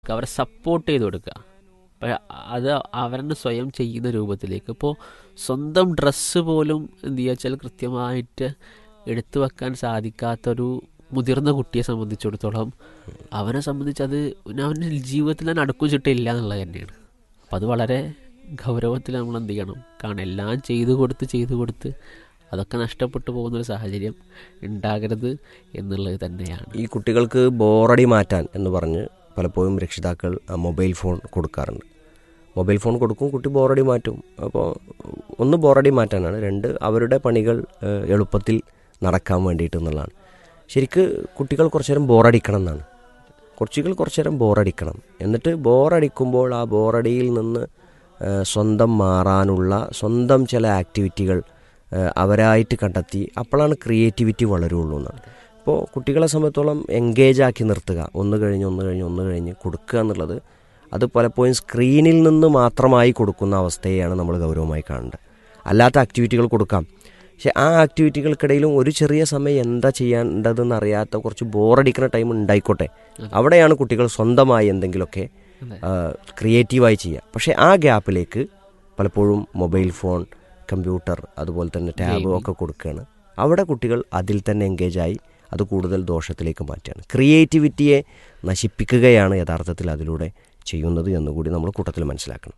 അവരെ സപ്പോർട്ട് ചെയ്ത് കൊടുക്കുക അപ്പോൾ അത് അവരെന്നെ സ്വയം ചെയ്യുന്ന രൂപത്തിലേക്ക് ഇപ്പോൾ സ്വന്തം ഡ്രസ്സ് പോലും എന്ത് ചെയ്യുക വെച്ചാൽ കൃത്യമായിട്ട് എടുത്തു വെക്കാൻ സാധിക്കാത്തൊരു മുതിർന്ന കുട്ടിയെ സംബന്ധിച്ചിടത്തോളം അവനെ സംബന്ധിച്ച് അത് പിന്നെ അവൻ്റെ ജീവിതത്തിൽ തന്നെ അടുക്കും ചിട്ടില്ല എന്നുള്ളത് തന്നെയാണ് അപ്പം അത് വളരെ ഗൗരവത്തിൽ നമ്മൾ എന്ത് ചെയ്യണം കാരണം എല്ലാം ചെയ്തു കൊടുത്ത് ചെയ്തു കൊടുത്ത് അതൊക്കെ നഷ്ടപ്പെട്ടു പോകുന്നൊരു സാഹചര്യം ഉണ്ടാകരുത് എന്നുള്ളത് തന്നെയാണ് ഈ കുട്ടികൾക്ക് ബോറടി മാറ്റാൻ എന്ന് പറഞ്ഞ് പലപ്പോഴും രക്ഷിതാക്കൾ ആ, മൊബൈൽ ഫോൺ കൊടുക്കാറുണ്ട് മൊബൈൽ ഫോൺ കൊടുക്കും കുട്ടി ബോറടി മാറ്റും അപ്പോൾ ഒന്ന് ബോറടി മാറ്റാനാണ് രണ്ട് അവരുടെ പണികൾ ഏഹ്, എളുപ്പത്തിൽ നടക്കാൻ വേണ്ടിയിട്ട് എന്നുള്ളതാണ് ശരിക്ക് കുട്ടികൾ കുറച്ചു നേരം ബോറടിക്കണം എന്നാണ് കുട്ടികൾ കുറച്ചു നേരം ബോറടിക്കണം എന്നിട്ട് ബോറടിക്കുമ്പോൾ ആ ബോറടിയിൽ നിന്ന് ഏഹ്, സ്വന്തം മാറാനുള്ള സ്വന്തം ചില ആക്ടിവിറ്റികൾ ഏഹ്, അവരായിട്ട് കണ്ടെത്തി അപ്പോഴാണ് ക്രിയേറ്റിവിറ്റി വളരുള്ളൂ എന്നാണ് ഇപ്പോൾ കുട്ടികളെ സംബന്ധിച്ചോളം എൻഗേജ് ആക്കി നിർത്തുക ഒന്ന് കഴിഞ്ഞ് ഒന്ന് കഴിഞ്ഞ് ഒന്ന് കഴിഞ്ഞ് കൊടുക്കുക എന്നുള്ളത് അത് പലപ്പോഴും സ്ക്രീനിൽ നിന്ന് മാത്രമായി കൊടുക്കുന്ന അവസ്ഥയെയാണ് നമ്മൾ ഗൗരവമായി കാണേണ്ടത് അല്ലാത്ത ആക്ടിവിറ്റികൾ കൊടുക്കാം പക്ഷെ ആ ആക്ടിവിറ്റികൾക്കിടയിലും ഒരു ചെറിയ സമയം എന്താ ചെയ്യേണ്ടതെന്ന് അറിയാത്ത കുറച്ച് ബോറടിക്കുന്ന ടൈം ഉണ്ടായിക്കോട്ടെ അവിടെയാണ് കുട്ടികൾ സ്വന്തമായി എന്തെങ്കിലുമൊക്കെ ക്രിയേറ്റീവായി ചെയ്യുക പക്ഷേ ആ ഗ്യാപ്പിലേക്ക് പലപ്പോഴും മൊബൈൽ ഫോൺ കമ്പ്യൂട്ടർ അതുപോലെ തന്നെ ടാബ് ഒക്കെ കൊടുക്കുകയാണ് അവിടെ കുട്ടികൾ അതിൽ തന്നെ എൻഗേജായി അത് കൂടുതൽ ദോഷത്തിലേക്ക് മാറ്റുകയാണ് ക്രിയേറ്റിവിറ്റിയെ നശിപ്പിക്കുകയാണ് യഥാർത്ഥത്തിൽ അതിലൂടെ ചെയ്യുന്നത് എന്നുകൂടി നമ്മൾ കൂട്ടത്തിൽ മനസ്സിലാക്കണം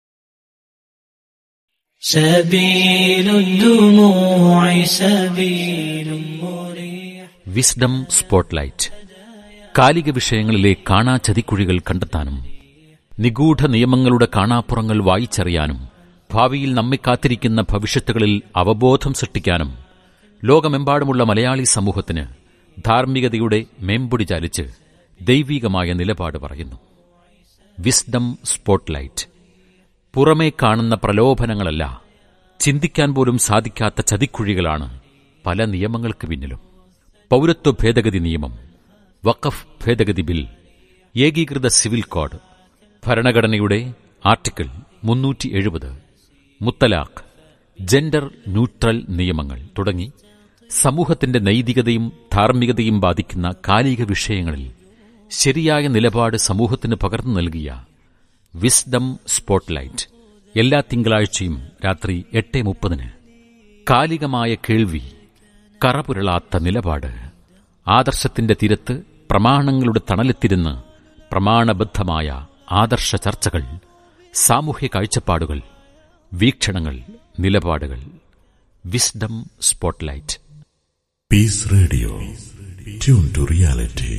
سبيل الدموع سبيل مريح വിസ്ഡം സ്പോട്ട്ലൈറ്റ് കാലിക വിഷയങ്ങളിലെ കാണാ ചതിക്കുഴികൾ കണ്ടെത്താനും നിഗൂഢ നിയമങ്ങളുടെ കാണാപ്പുറങ്ങൾ വായിച്ചറിയാനും ഭാവിയിൽ നമ്മെ കാത്തിരിക്കുന്ന ഭവിഷ്യത്തുകളിൽ അവബോധം സൃഷ്ടിക്കാനും ലോകമെമ്പാടുമുള്ള മലയാളി സമൂഹത്തിന് ധാർമ്മികതയുടെ മേമ്പൊടി ചാലിച്ച് ദൈവീകമായ നിലപാട് പറയുന്നു വിസ്ഡം സ്പോട്ട്ലൈറ്റ് പുറമേ കാണുന്ന പ്രലോഭനങ്ങളല്ല ചിന്തിക്കാൻ പോലും സാധിക്കാത്ത ചതിക്കുഴികളാണ് പല നിയമങ്ങൾക്ക് പിന്നിലും പൗരത്വ ഭേദഗതി നിയമം വഖഫ് ഭേദഗതി ബിൽ ഏകീകൃത സിവിൽ കോഡ് ഭരണഘടനയുടെ ആർട്ടിക്കിൾ മുന്നൂറ്റി എഴുപത് മുത്തലാഖ് ജെൻഡർ ന്യൂട്രൽ നിയമങ്ങൾ തുടങ്ങി സമൂഹത്തിന്റെ നൈതികതയും ധാർമ്മികതയും ബാധിക്കുന്ന കാലിക വിഷയങ്ങളിൽ ശരിയായ നിലപാട് സമൂഹത്തിന് പകർന്നു നൽകിയ വിസ്ഡം സ്പോട്ട്ലൈറ്റ് എല്ലാ തിങ്കളാഴ്ചയും രാത്രി എട്ട് മുപ്പതിന് കാലികമായ കേൾവി കറപുരളാത്ത നിലപാട് ആദർശത്തിന്റെ തീരത്ത് പ്രമാണങ്ങളുടെ തണലെത്തിരുന്ന് പ്രമാണബദ്ധമായ ആദർശ ചർച്ചകൾ സാമൂഹ്യ കാഴ്ചപ്പാടുകൾ വീക്ഷണങ്ങൾ നിലപാടുകൾ Wisdom spotlight Peace Radio. Tune to reality.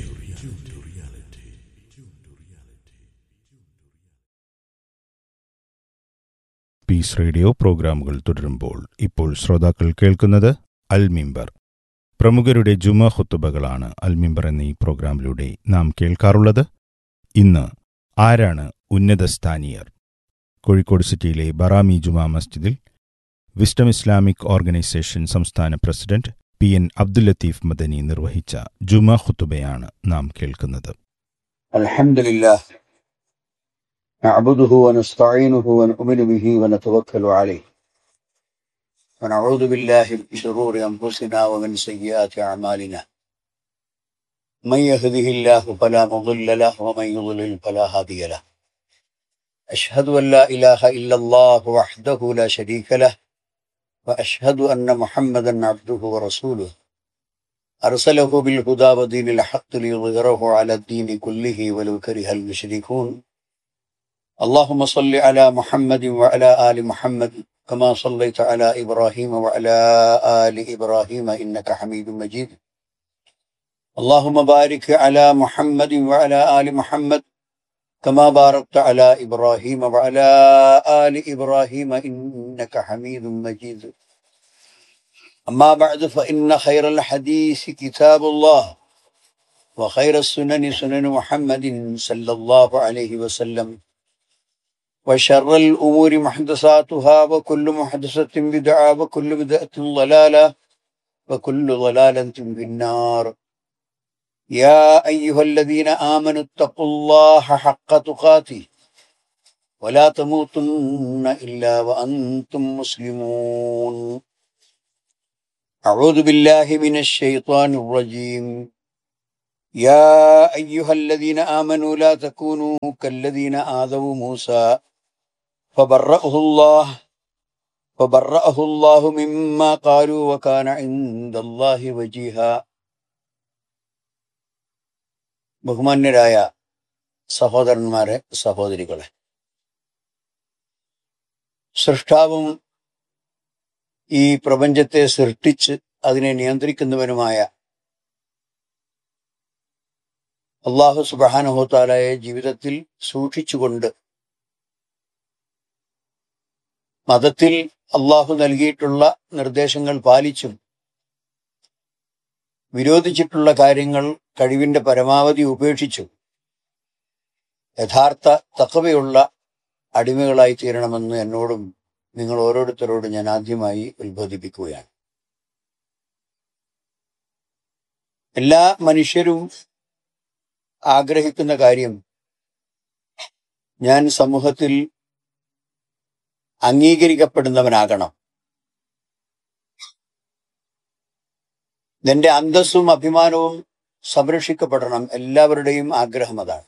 Peace radio പ്രോഗ്രാമുകൾ തുടരുമ്പോൾ ഇപ്പോൾ ശ്രോതാക്കൾ കേൾക്കുന്നത് അൽ മിമ്പർ പ്രമുഖരുടെ ജുമ ഹുത്തുബകളാണ് അൽ മിമ്പർ എന്ന ഈ പ്രോഗ്രാമിലൂടെ നാം കേൾക്കാറുള്ളത് ഇന്ന് ആരാണ് ഉന്നതസ്ഥാനീയർ കോഴിക്കോട് സിറ്റിയിലെ ബറാമി ജുമാ മസ്ജിദിൽ വിസ്ഡം ഇസ്ലാമിക് ഓർഗനൈസേഷൻ സംസ്ഥാന president P N Abdul Latheef Madani നിർവഹിച്ച ജുമ ഹുത്തുബയാണ് നാം കേൾക്കുന്നത് الحمد لله نعبده ونستعينه ونؤمن به ونتوكل عليه ونعوذ بالله من شرور أنفسنا ومن سيئات أعمالنا من يهده الله فلا مضل له ومن يضلل فلا هادي له أشهد أن لا إله إلا الله وحده لا شريك له وأشهد أن محمدا عبده ورسوله أرسله بالهدى ودين الحق ليظهره على الدين كله ولو كره المشركون اللهم صل على محمد وعلى آل محمد كما صليت على إبراهيم وعلى آل إبراهيم إنك حميد مجيد اللهم بارك على محمد وعلى آل محمد كما باركت على إبراهيم وعلى آل إبراهيم إنك حميد مجيد أما بعد فإن خير الحديث كتاب الله وخير السنن سنن محمد صلى الله عليه وسلم وشر الأمور محدثاتها وكل محدثة بدعة وكل بدعة ضلالة وكل ضلالة في النار يا أيها الذين آمنوا اتقوا الله حق تقاته ولا تموتن إلا وأنتم مسلمون أعوذ بالله من الشيطان الرجيم يا أيها الذين آمنوا لا تكونوا كالذين آذوا موسى فبرأه الله فبرأه الله مما قالوا وكان عند الله وجيها ബഹുമാന്യരായ സഹോദരന്മാരെ സഹോദരികളെ സൃഷ്ടാവും ഈ പ്രപഞ്ചത്തെ സൃഷ്ടിച്ച് അതിനെ നിയന്ത്രിക്കുന്നവനുമായ അള്ളാഹു സുബാനുഹോത്താലയെ ജീവിതത്തിൽ സൂക്ഷിച്ചുകൊണ്ട് മതത്തിൽ അള്ളാഹു നൽകിയിട്ടുള്ള നിർദ്ദേശങ്ങൾ പാലിച്ചും വിരോധിച്ചിട്ടുള്ള കാര്യങ്ങൾ കഴിവിന്റെ പരമാവധി ഉപേക്ഷിച്ചും യഥാർത്ഥ തക്കവയുള്ള അടിമകളായി തീരണമെന്ന് എന്നോടും നിങ്ങൾ ഓരോരുത്തരോടും ഞാൻ ആദ്യമായി ഉത്ബോധിപ്പിക്കുകയാണ് എല്ലാ മനുഷ്യരും ആഗ്രഹിക്കുന്ന കാര്യം ഞാൻ സമൂഹത്തിൽ അംഗീകരിക്കപ്പെടുന്നവനാകണം നിന്റെ അന്തസ്സും അഭിമാനവും സംരക്ഷിക്കപ്പെടണം എല്ലാവരുടെയും ആഗ്രഹം അതാണ്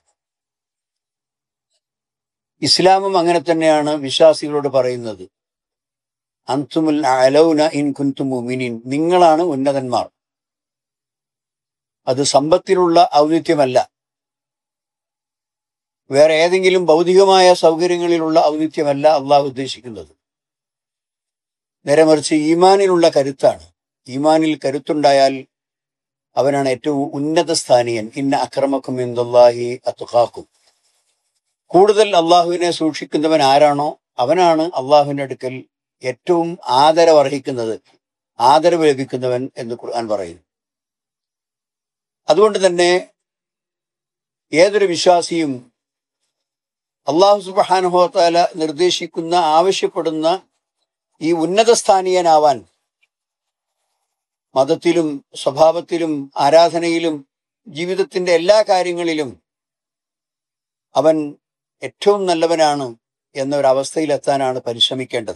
ഇസ്ലാമും അങ്ങനെ തന്നെയാണ് വിശ്വാസികളോട് പറയുന്നത് അന്തുമുൽ അലൗന ഇൻ കുന്തു മുമിനിൻ നിങ്ങളാണ് ഉന്നതന്മാർ അത് സമ്പത്തിലുള്ള ഔന്നിത്യമല്ല വേറെ ഏതെങ്കിലും ഭൗതികമായ സൗകര്യങ്ങളിലുള്ള ഔന്നിത്യമല്ല അള്ളാഹു ഉദ്ദേശിക്കുന്നത് നേരെ മറിച്ച് ഈമാനിലുള്ള കരുത്താണ് ഈമാനിൽ കരുത്തുണ്ടായാൽ അവനാണ് ഏറ്റവും ഉന്നത സ്ഥാനീയൻ ഇന്ന അക്രമക്കും എന്തുള്ളാഹി അത്തുഹാക്കും കൂടുതൽ അള്ളാഹുവിനെ സൂക്ഷിക്കുന്നവൻ ആരാണോ അവനാണ് അള്ളാഹുവിന്റെ അടുക്കൽ ഏറ്റവും ആദരവർഹിക്കുന്നത് ആദരവ് ലഭിക്കുന്നവൻ എന്ന് ഖുർആൻ പറയുന്നു അതുകൊണ്ട് തന്നെ ഏതൊരു വിശ്വാസിയും അള്ളാഹു സുബാനുഹോത്താല നിർദ്ദേശിക്കുന്ന ആവശ്യപ്പെടുന്ന ഈ ഉന്നത സ്ഥാനീയനാവാൻ മതത്തിലും സ്വഭാവത്തിലും ആരാധനയിലും ജീവിതത്തിന്റെ എല്ലാ കാര്യങ്ങളിലും അവൻ ഏറ്റവും നല്ലവനാണ് എന്ന ഒരു അവസ്ഥയിലെത്താനാണ് പരിശ്രമിക്കേണ്ടത്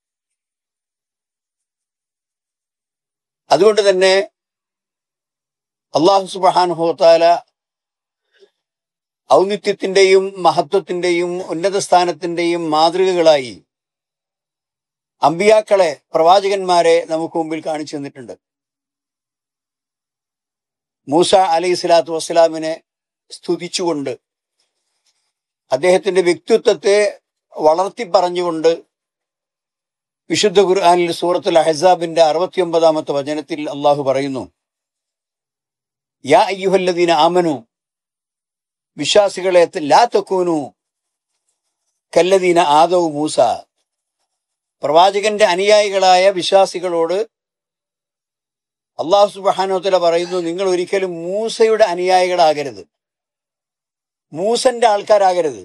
അതുകൊണ്ട് തന്നെ അള്ളാഹു സുബാനുഹോത്താല ഔന്നിത്യത്തിന്റെയും മഹത്വത്തിന്റെയും ഉന്നത സ്ഥാനത്തിന്റെയും മാതൃകകളായി അമ്പിയാക്കളെ പ്രവാചകന്മാരെ നമുക്ക് മുമ്പിൽ കാണിച്ചു തന്നിട്ടുണ്ട് മൂസ അലൈഹി സ്വലാത്തു വസ്സലാമിനെ സ്തുതിച്ചുകൊണ്ട് അദ്ദേഹത്തിന്റെ വ്യക്തിത്വത്തെ വളർത്തി പറഞ്ഞുകൊണ്ട് വിശുദ്ധ ഖുർആാനിൽ സൂറത്തുൽ അഹസാബിന്റെ അറുപത്തിയൊമ്പതാമത്തെ വചനത്തിൽ അള്ളാഹു പറയുന്നു യാ അയ്യുഹല്ലദീന ആമനു വിശ്വാസികളെ ലാ തക്കൂനു കല്ലദീന ആദവ് മൂസ പ്രവാചകന്റെ അനുയായികളായ വിശ്വാസികളോട് അള്ളാഹു സുബാനോത്തല പറയുന്നു നിങ്ങൾ ഒരിക്കലും മൂസയുടെ അനുയായികളാകരുത് മൂസന്റെ ആൾക്കാരാകരുത്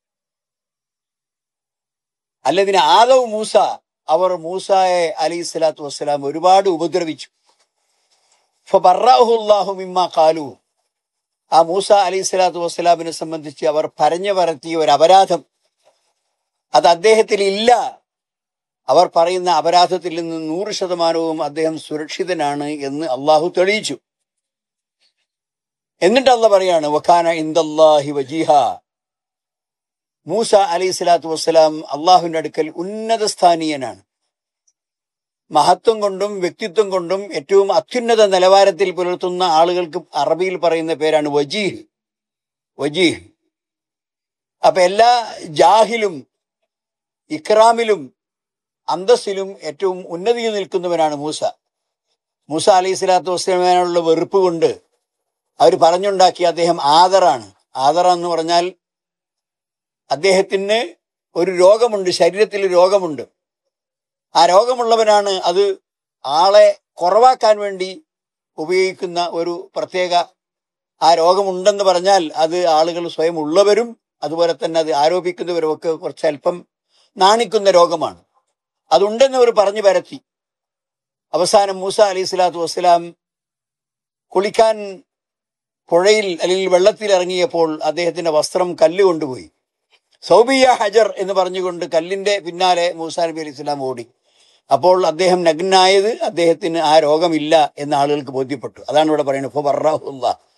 അല്ലതിന് ആദവ് മൂസ അവർ മൂസായെ അലി സ്വലാത്തു വസ്സലാം ഒരുപാട് ഉപദ്രവിച്ചു ഫബറാഹുല്ലാഹു മിമ്മ കാലു ആ മൂസ അലി സ്വലാത്തു വസ്സലാമിനെ സംബന്ധിച്ച് അവർ പറഞ്ഞു പരത്തിയ ഒരു അപരാധം അത് അദ്ദേഹത്തിൽ ഇല്ല അവർ പറയുന്ന അപരാധത്തിൽ നിന്ന് നൂറ് ശതമാനവും അദ്ദേഹം സുരക്ഷിതനാണ് എന്ന് അള്ളാഹു തെളിയിച്ചു എന്നിട്ട് അല്ല പറയാണ് വഖാന ഇന്ദല്ലാഹി വജീഹ മൂസ അലൈഹി സ്വലാത്തു വസ്സലാം അള്ളാഹുവിന്റെ അടുക്കൽ ഉന്നത സ്ഥാനീയനാണ് മഹത്വം കൊണ്ടും വ്യക്തിത്വം കൊണ്ടും ഏറ്റവും അത്യുന്നത നിലവാരത്തിൽ പുലർത്തുന്ന ആളുകൾക്ക് അറബിയിൽ പറയുന്ന പേരാണ് വജീഹ് വജീഹ് അപ്പൊ എല്ലാ ജാഹിലും ഇക്രാമിലും അന്തസ്സിലും ഏറ്റവും ഉന്നതിയിൽ നിൽക്കുന്നവനാണ് മൂസ മൂസ അലൈഹി സ്വലാത്തു വസ്സലാമിനുള്ള വെറുപ്പ് കൊണ്ട് അവർ പറഞ്ഞുണ്ടാക്കിയ അദ്ദേഹം ആദറാണ് ആദറ എന്ന് പറഞ്ഞാൽ അദ്ദേഹത്തിന് ഒരു രോഗമുണ്ട് ശരീരത്തിൽ രോഗമുണ്ട് ആ രോഗമുള്ളവനാണ് അത് ആളെ കുറവാക്കാൻ വേണ്ടി ഉപയോഗിക്കുന്ന ഒരു പ്രത്യേക ആ രോഗമുണ്ടെന്ന് പറഞ്ഞാൽ അത് ആളുകൾ സ്വയം ഉള്ളവരും അതുപോലെ തന്നെ അത് ആരോപിക്കുന്നവരും ഒക്കെ കുറച്ച് അല്പം നാണിക്കുന്ന രോഗമാണ് അതുണ്ടെന്ന് അവർ പറഞ്ഞു പരത്തി അവസാനം മൂസ അലൈഹി സ്വലാത്തു വസ്സലാം കുളിക്കാൻ പുഴയിൽ അല്ലെങ്കിൽ വെള്ളത്തിൽ ഇറങ്ങിയപ്പോൾ അദ്ദേഹത്തിന്റെ വസ്ത്രം കല്ല് കൊണ്ടുപോയി സൗബിയ ഹജർ എന്ന് പറഞ്ഞുകൊണ്ട് കല്ലിന്റെ പിന്നാലെ മൂസാ നബി അലൈഹി സ്വലാം ഓടി അപ്പോൾ അദ്ദേഹം നഗ്നായത് അദ്ദേഹത്തിന് ആ രോഗമില്ല എന്ന് ആളുകൾക്ക് ബോധ്യപ്പെട്ടു അതാണ് ഇവിടെ പറയുന്നത് ഫറഹുല്ല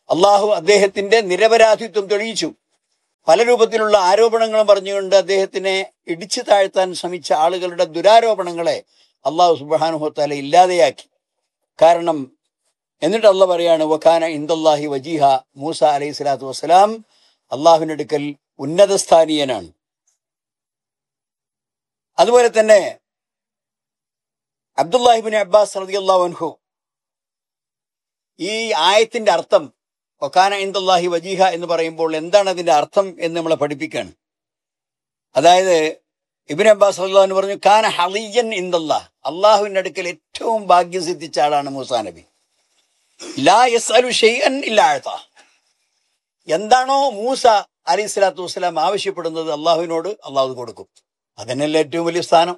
അള്ളാഹു അദ്ദേഹത്തിന്റെ നിരപരാധിത്വം തെളിയിച്ചു പല രൂപത്തിലുള്ള ആരോപണങ്ങളും പറഞ്ഞുകൊണ്ട് അദ്ദേഹത്തിനെ ഇടിച്ചു താഴ്ത്താൻ ശ്രമിച്ച ആളുകളുടെ ദുരാരോപണങ്ങളെ അള്ളാഹു സുബാനുഹത്താല ഇല്ലാതെയാക്കി കാരണം എന്നിട്ട് അള്ള പറയാണ് വഖാന ഇന്ദല്ലാഹി വജീഹ മൂസ അലൈഹി സ്വലാത്തു വസ്സലാം അള്ളാഹുവിന്റെ അടുക്കൽ ഉന്നതസ്ഥാനീയനാണ് അതുപോലെ തന്നെ അബ്ദുല്ലാഹിബിൻ അബ്ബാസ് റളിയല്ലാഹു അൻഹു ഈ ആയത്തിന്റെ അർത്ഥം ഒക്കാന ഇന്ദല്ലാഹി വജീഹ എന്ന് പറയുമ്പോൾ എന്താണ് അതിന്റെ അർത്ഥം എന്ന് നമ്മളെ പഠിപ്പിക്കുകയാണ് അതായത് ഇബിൻ അബ്ബാസ് റളിയല്ലാഹു അൻഹു പറഞ്ഞു കാന ഹളിയൻ ഇന്ദല്ലാഹ് അള്ളാഹുവിന്റെ അടുക്കൽ ഏറ്റവും ഭാഗ്യം സിദ്ധിച്ച ആളാണ് മൂസാ നബി ലാ യസ്അലു ഷൈഅൻ ഇല്ലാ അഅത എന്താണോ മൂസ അലൈഹി സ്വലാത്തു വസ്സലാം ആവശ്യപ്പെടുന്നത് അള്ളാഹുവിനോട് അള്ളാഹു കൊടുക്കും അതന്നെയല്ലേ ഏറ്റവും വലിയ സ്ഥാനം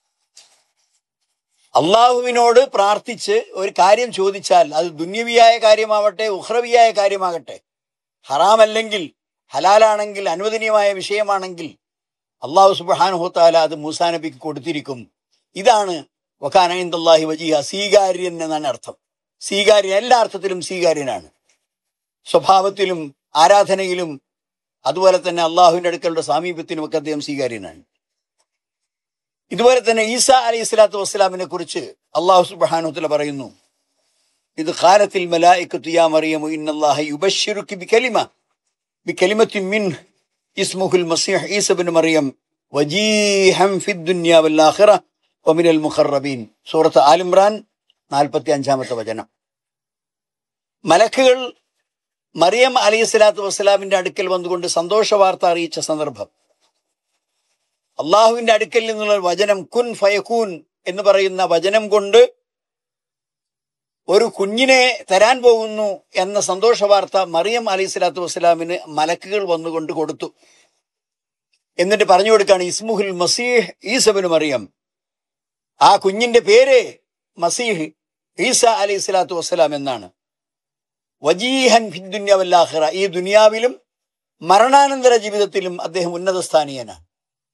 അള്ളാഹുവിനോട് പ്രാർത്ഥിച്ച് ഒരു കാര്യം ചോദിച്ചാൽ അത് ദുന്യവിയായ കാര്യമാവട്ടെ ഉഹ്രവിയായ കാര്യമാകട്ടെ ഹറാമല്ലെങ്കിൽ ഹലാലാണെങ്കിൽ അനുവദനീയമായ വിഷയമാണെങ്കിൽ അള്ളാഹു സുബാനുഹത്താല അത് മൂസാ നബിക്ക് കൊടുത്തിരിക്കും ഇതാണ് വഖാനന്ദാഹി വജീഹ സ്വീകാര്യൻ എന്നാണ് അർത്ഥം സ്വീകാര്യൻ എല്ലാ അർത്ഥത്തിലും സ്വീകാര്യനാണ് സ്വഭാവത്തിലും ആരാധനയിലും അതുപോലെ തന്നെ അള്ളാഹുവിന്റെ അടുക്കളുടെ സാമീപ്യത്തിലും ഒക്കെ അദ്ദേഹം സ്വീകാര്യനാണ് ഇതുപോലെ തന്നെ ഈസ അലൈഹി സ്വലാത്തു വസ്സലാമിനെ കുറിച്ച് അള്ളാഹു സുബാനുത്തല പറയുന്നു ഇത് ഖാലത്തിൽ മലായിക്കത്തു യാ മറിയമു ഇന്നല്ലാഹ യുബശ്ശിറുക്കി ബികലിമ ബികലിമത്തിൻ മിൻ ഇസ്മുഹുൽ മസീഹ് ഈസ ബിൻ മറിയം വജീഹം ഫിദ് ദുനിയ വൽ ആഖിറ വമിനൽ മുഖറബീൻ സൂറത്ത് ആൽ ഇമ്രാൻ നാൽപ്പത്തി അഞ്ചാമത്തെ വചനം മലക്കുകൾ മറിയം അലൈഹി സ്വലാത്തു വസ്സലാമിന്റെ അടുക്കൽ വന്നുകൊണ്ട് സന്തോഷ വാർത്ത അറിയിച്ച സന്ദർഭം അള്ളാഹുവിന്റെ അടുക്കൽ നിന്നുള്ള വചനം കുൻ ഫയക്കൂൻ എന്ന് പറയുന്ന വചനം കൊണ്ട് ഒരു കുഞ്ഞിനെ തരാൻ പോകുന്നു എന്ന സന്തോഷ വാർത്ത മറിയം അലൈഹി സ്വലാത്തു വസ്സലാമിന് മലക്കുകൾ വന്നുകൊണ്ട് കൊടുത്തു എന്നിട്ട് പറഞ്ഞു കൊടുക്കുകയാണ് ഇസ്മുഹുൽ മസീഹ് ഈസബിന് മറിയം ആ കുഞ്ഞിന്റെ പേര് മസീഹ് ഈസ അലൈഹി സ്വലാത്തു വസ്സലാം എന്നാണ് വജീഹൻ ഫിദ്ദുന്യാവല്ലാഹിറ ഈ ദുനിയാവിലും മരണാനന്തര ജീവിതത്തിലും അദ്ദേഹം ഉന്നത സ്ഥാനീയനാണ്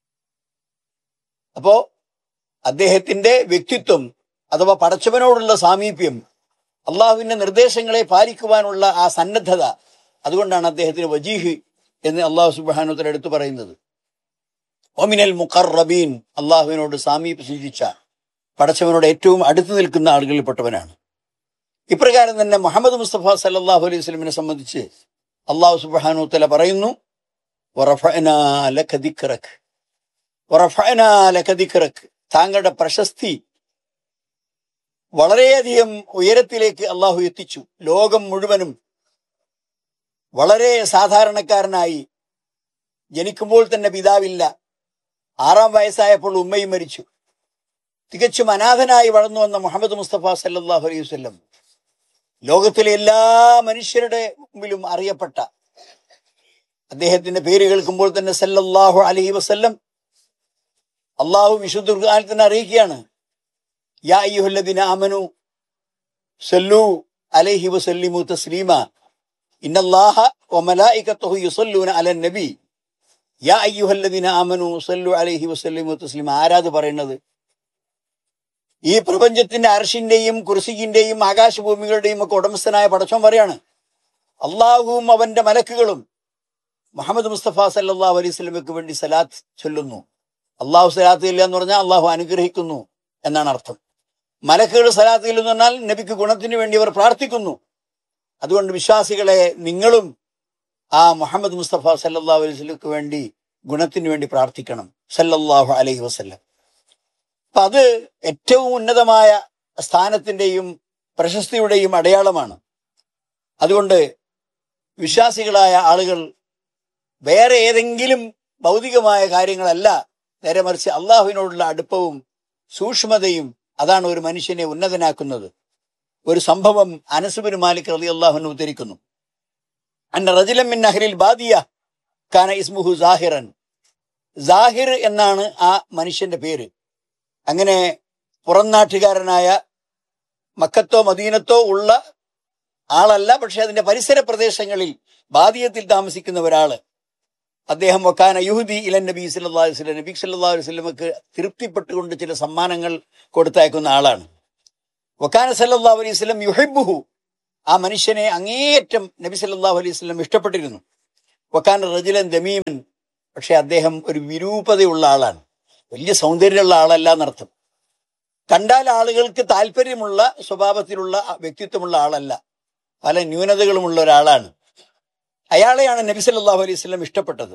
അപ്പോ അദ്ദേഹത്തിന്റെ വ്യക്തിത്വം അഥവാ പടച്ചവനോടുള്ള സാമീപ്യം അള്ളാഹുവിന്റെ നിർദ്ദേശങ്ങളെ പാലിക്കുവാനുള്ള ആ സന്നദ്ധത അതുകൊണ്ടാണ് അദ്ദേഹത്തിന് വജീഹ് എന്ന് അള്ളാഹു സുബാനുത്തര എടുത്തു പറയുന്നത് ഒമിനൽ മുഖർറബീൻ അള്ളാഹുവിനോട് സാമീപ്യം സിദ്ധിച്ച പടച്ചവനോട് ഏറ്റവും അടുത്ത് നിൽക്കുന്ന ആളുകളിൽപ്പെട്ടവനാണ് ഇപ്രകാരം തന്നെ മുഹമ്മദ് മുസ്തഫ സല്ലാഹു അലൈഹി സ്വലമിനെ സംബന്ധിച്ച് അള്ളാഹു സുബാനു തല പറയുന്നു താങ്കളുടെ പ്രശസ്തി വളരെയധികം ഉയരത്തിലേക്ക് അള്ളാഹു എത്തിച്ചു ലോകം മുഴുവനും വളരെ സാധാരണക്കാരനായി ജനിക്കുമ്പോൾ തന്നെ പിതാവില്ല ആറാം വയസ്സായപ്പോൾ ഉമ്മയും മരിച്ചു തികച്ചും അനാഥനായി വളർന്നു വന്ന മുഹമ്മദ് മുസ്തഫ സല്ലാഹു അലൈഹി വല്ലം ലോകത്തിലെ എല്ലാ മനുഷ്യരുടെ മുമ്പിലും അറിയപ്പെട്ട അദ്ദേഹത്തിന്റെ പേര് കേൾക്കുമ്പോൾ തന്നെ സല്ലല്ലാഹു അലൈഹി വസല്ലം അള്ളാഹു വിശുദ്ധ ഖുർആനിൽ തന്നെ അറിയിക്കുകയാണ് യാ അയ്യുഹല്ലദീന ആമനു സല്ലു അലൈഹി വസല്ലിമു തസ്ലീമ ഇന്നല്ലാഹ വമലായികത്തുഹു യുസല്ലൂന അലൻ നബി യാ അയ്യുഹല്ലദീന ആമനു സല്ലു അലൈഹി വസല്ലിമു തസ്ലീമ ആരാത് പറയുന്നത് ഈ പ്രപഞ്ചത്തിന്റെ അർഷിന്റെയും കുർസിന്റെയും ആകാശഭൂമികളുടെയും ഒക്കെ ഉടമസ്ഥനായ പടച്ചോൻ പറയാണ് അള്ളാഹുവും അവന്റെ മലക്കുകളും മുഹമ്മദ് മുസ്തഫ സല്ലാ അലൈഹി സ്വലമയ്ക്ക് വേണ്ടി സലാത്ത് ചൊല്ലുന്നു അള്ളാഹു സലാത്ത് ഇല്ല എന്ന് പറഞ്ഞാൽ അള്ളാഹു അനുഗ്രഹിക്കുന്നു എന്നാണ് അർത്ഥം മലക്കുകൾ സലാത്ത് ഇല്ലെന്ന് പറഞ്ഞാൽ നബിക്ക് ഗുണത്തിന് വേണ്ടി അവർ പ്രാർത്ഥിക്കുന്നു അതുകൊണ്ട് വിശ്വാസികളെ നിങ്ങളും ആ മുഹമ്മദ് മുസ്തഫ സല്ലാ അലൈഹി സ്വലക്ക് വേണ്ടി ഗുണത്തിന് വേണ്ടി പ്രാർത്ഥിക്കണം സല്ലല്ലാഹു അലൈഹി വസല്ലം അപ്പൊ അത് ഏറ്റവും ഉന്നതമായ സ്ഥാനത്തിന്റെയും പ്രശസ്തിയുടെയും അടയാളമാണ് അതുകൊണ്ട് വിശ്വാസികളായ ആളുകൾ വേറെ ഏതെങ്കിലും ഭൗതികമായ കാര്യങ്ങളല്ല നേരെ മറിച്ച് അള്ളാഹുവിനോടുള്ള അടുപ്പവും സൂക്ഷ്മതയും അതാണ് ഒരു മനുഷ്യനെ ഉന്നതനാക്കുന്നത് ഒരു സംഭവം അനസുബിന് മാലിക് റലി അള്ളാഹുന് ഉദ്ധരിക്കുന്നു അന്ന റജിലം മിൻ നഹരിൽ ബാദിയ കാന ഇസ്മുഹു സാഹിറൻ സാഹിർ എന്നാണ് ആ മനുഷ്യന്റെ പേര് അങ്ങനെ പുറം നാട്ടുകാരനായ മക്കത്തോ മദീനത്തോ ഉള്ള ആളല്ല പക്ഷെ അതിന്റെ പരിസര പ്രദേശങ്ങളിൽ ബാദിയത്തിൽ താമസിക്കുന്ന ഒരാള് അദ്ദേഹം വക്കാന യുഹുദി ഇലൻ നബി സല്ലാ വസ്ലം നബി സല്ലാ വസ്ലമക്ക് തൃപ്തിപ്പെട്ടുകൊണ്ട് ചില സമ്മാനങ്ങൾ കൊടുത്തയക്കുന്ന ആളാണ് വക്കാന സല്ലാ അലൈഹി സ്വലം യുഹിബുഹു ആ മനുഷ്യനെ അങ്ങേയറ്റം നബി സല്ലല്ലാഹു അലൈഹി വസല്ലം ഇഷ്ടപ്പെട്ടിരുന്നു വക്കാൻ റജുലൻ ദമീമൻ പക്ഷെ അദ്ദേഹം ഒരു വിരൂപതയുള്ള ആളാണ് വലിയ സൗന്ദര്യമുള്ള ആളല്ല എന്നർത്ഥം കണ്ടാൽ ആളുകൾക്ക് താല്പര്യമുള്ള സ്വഭാവത്തിലുള്ള വ്യക്തിത്വമുള്ള ആളല്ല പല ന്യൂനതകളുമുള്ള ഒരാളാണ് അയാളെയാണ് നബി സല്ലല്ലാഹു അലൈഹി വസല്ലം ഇഷ്ടപ്പെട്ടത്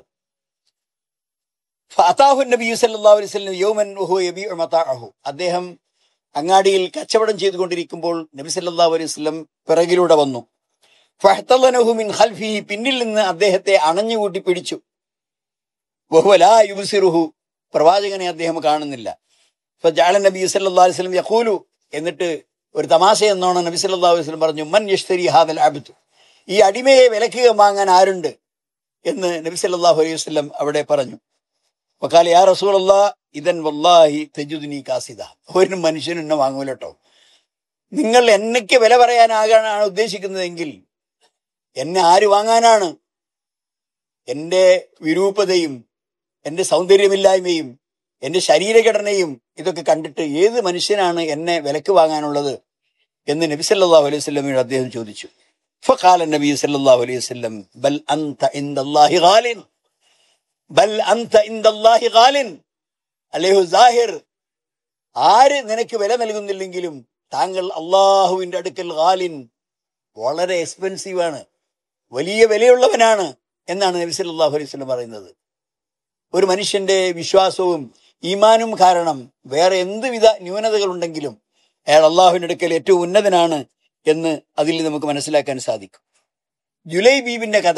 ഫഅതാഹു നബി സല്ലല്ലാഹു അലൈഹി വസല്ലം യൗമൻ വഹുവ യബീഉ മതാഅഹു അദ്ദേഹം അങ്ങാടിയിൽ കച്ചവടം ചെയ്തുകൊണ്ടിരിക്കുമ്പോൾ നബി സല്ലല്ലാഹു അലൈഹി വസല്ലം പിറകിലൂടെ വന്നു ഫഹ്തലനഹു മിൻ ഖൽഫിഹി പിന്നിൽ നിന്ന് അദ്ദേഹത്തെ അണഞ്ഞുകൂട്ടി പിടിച്ചു വഹുവ ലാ യുബ്സിറുഹു പ്രവാചകനെ അദ്ദേഹം കാണുന്നില്ല ഫജഅല നബി സല്ലല്ലാഹു അലൈഹി വസല്ലം യഖൂലു എന്നിട്ട് ഒരു തമാശ എന്നോണം നബി സല്ലല്ലാഹു അലൈഹി വസല്ലം പറഞ്ഞു മൻ യഷ്തരി ഹാദൽ അബ്ദ് ഈ അടിമയെ വിലക്ക് വാങ്ങാൻ ആരുണ്ട് എന്ന് നബി സല്ലല്ലാഹു അലൈഹി വസല്ലം അവിടെ പറഞ്ഞു വക്കാല യാ റസൂലല്ലാ ഇതൻ വല്ലാഹി തെജുദിനി കാസിദ ഒരു മനുഷ്യനും എന്നെ വാങ്ങൂല കേട്ടോ നിങ്ങൾ എന്നയ്ക്ക് വില പറയാനാകാനാണ് ഉദ്ദേശിക്കുന്നതെങ്കിൽ എന്നെ ആര് വാങ്ങാനാണ് എൻ്റെ വിരൂപതയും എൻ്റെ സൗന്ദര്യമില്ലായ്മയും എൻ്റെ ശരീരഘടനയും ഇതൊക്കെ കണ്ടിട്ട് ഏത് മനുഷ്യനാണ് എന്നെ വിലക്ക് വാങ്ങാനുള്ളത് എന്ന് നബി സല്ലല്ലാഹു അലൈഹി വസല്ലമയോട് അദ്ദേഹം ചോദിച്ചു ഫഖാല നബി സല്ലല്ലാഹു അലൈഹി വസല്ലം ബൽ അൻത ഇൻദല്ലാഹി ഗാലിൻ ബൽ അൻത ഇൻദല്ലാഹി ഗാലിൻ അല്ലയോ സാഹിർ ആര് നിനക്ക് വില നൽകുന്നില്ലെങ്കിലും താങ്കൾ അള്ളാഹുവിന്റെ അടുക്കൽ ഗാലിൻ വളരെ എക്സ്പെൻസീവ് ആണ് വലിയ വിലയുള്ളവനാണ് എന്നാണ് നബി സല്ലല്ലാഹു അലൈഹി വസല്ലം പറയുന്നത് ഒരു മനുഷ്യന്റെ വിശ്വാസവും ഈമാനും കാരണം വേറെ എന്തുവിധ ന്യൂനതകളുണ്ടെങ്കിലും അയാൾ അള്ളാഹുവിന്റെ അടുക്കൽ ഏറ്റവും ഉന്നതനാണ് എന്ന് അതിൽ നമുക്ക് മനസ്സിലാക്കാൻ സാധിക്കും ജുലൈ ബീബിന്റെ കഥ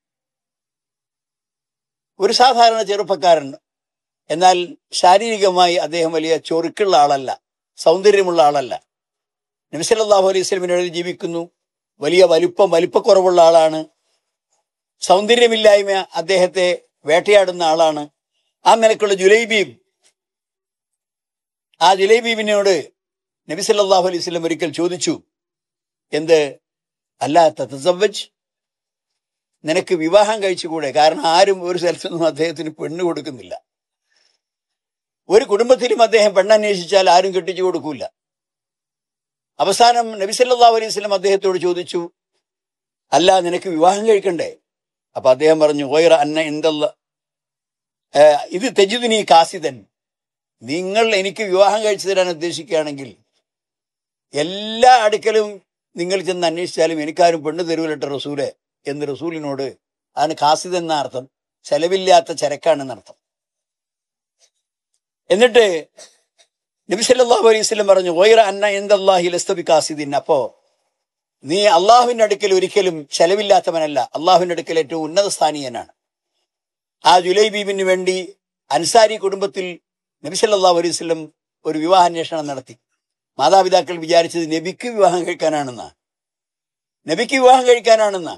ഒരു സാധാരണ ചെറുപ്പക്കാരൻ എന്നാൽ ശാരീരികമായി അദ്ദേഹം വലിയ ചൊറുക്കുള്ള ആളല്ല സൗന്ദര്യമുള്ള ആളല്ല നബിസല്ലാഹു അലൈഹി സ്വലമിനിടയിൽ ജീവിക്കുന്നു വലിയ വലുപ്പം വലിപ്പക്കുറവുള്ള ആളാണ് സൗന്ദര്യമില്ലായ്മ അദ്ദേഹത്തെ വേട്ടയാടുന്ന ആളാണ് ആ നിലക്കുള്ള ജുലൈബീബ് ആ ജുലൈബീബിനോട് നബി സല്ലല്ലാഹു അലൈഹി വസല്ലം ഒരിക്കൽ ചോദിച്ചു എന്ത് അല്ല തത്തസവജ് നിനക്ക് വിവാഹം കഴിച്ചുകൂടെ കാരണം ആരും ഒരു സ്ഥലത്തുനിന്നും അദ്ദേഹത്തിന് പെണ്ണ് കൊടുക്കുന്നില്ല ഒരു കുടുംബത്തിലും അദ്ദേഹം പെണ്ണന്വേഷിച്ചാൽ ആരും കെട്ടിച്ചു കൊടുക്കൂല അവസാനം നബി സല്ലല്ലാഹു അലൈഹി വസല്ലം അദ്ദേഹത്തോട് ചോദിച്ചു അല്ല നിനക്ക് വിവാഹം കഴിക്കണ്ടേ അപ്പൊ അദ്ദേഹം പറഞ്ഞു ഓയറ അന്ന എന്തല്ല ഇത് തെജുദിനി കാസിതൻ നിങ്ങൾ എനിക്ക് വിവാഹം കഴിച്ചു തരാൻ ഉദ്ദേശിക്കുകയാണെങ്കിൽ എല്ലാ അടുക്കലും നിങ്ങൾ ചെന്ന് അന്വേഷിച്ചാലും എനിക്കാരും പെണ്ണ് തരൂലട്ട റസൂലെ എന്ന് റസൂലിനോട് അതാണ് കാസിദ് എന്ന അർത്ഥം ചെലവില്ലാത്ത ചരക്കാണെന്നർത്ഥം എന്നിട്ട് നബി സല്ലല്ലാഹു അലൈഹി വസല്ലം പറഞ്ഞു ഓയറ അന്ന എന്തല്ലാഹി ലസ്തബി കാസിദിൻ അപ്പോ നീ അള്ളാഹുവിന്റെ അടുക്കൽ ഒരിക്കലും ചെലവില്ലാത്തവനല്ല അള്ളാഹുവിന്റെ അടുക്കൽ ഏറ്റവും ഉന്നത സ്ഥാനീയനാണ് ആ ജുലൈബീബിന് വേണ്ടി അൻസാരി കുടുംബത്തിൽ നബി സല്ലല്ലാഹു അലൈഹി വസല്ലം ഒരു വിവാഹാന്വേഷണം നടത്തി മാതാപിതാക്കൾ വിചാരിച്ചത് നബിക്ക് വിവാഹം കഴിക്കാനാണെന്നാ നബിക്ക് വിവാഹം കഴിക്കാനാണെന്നാ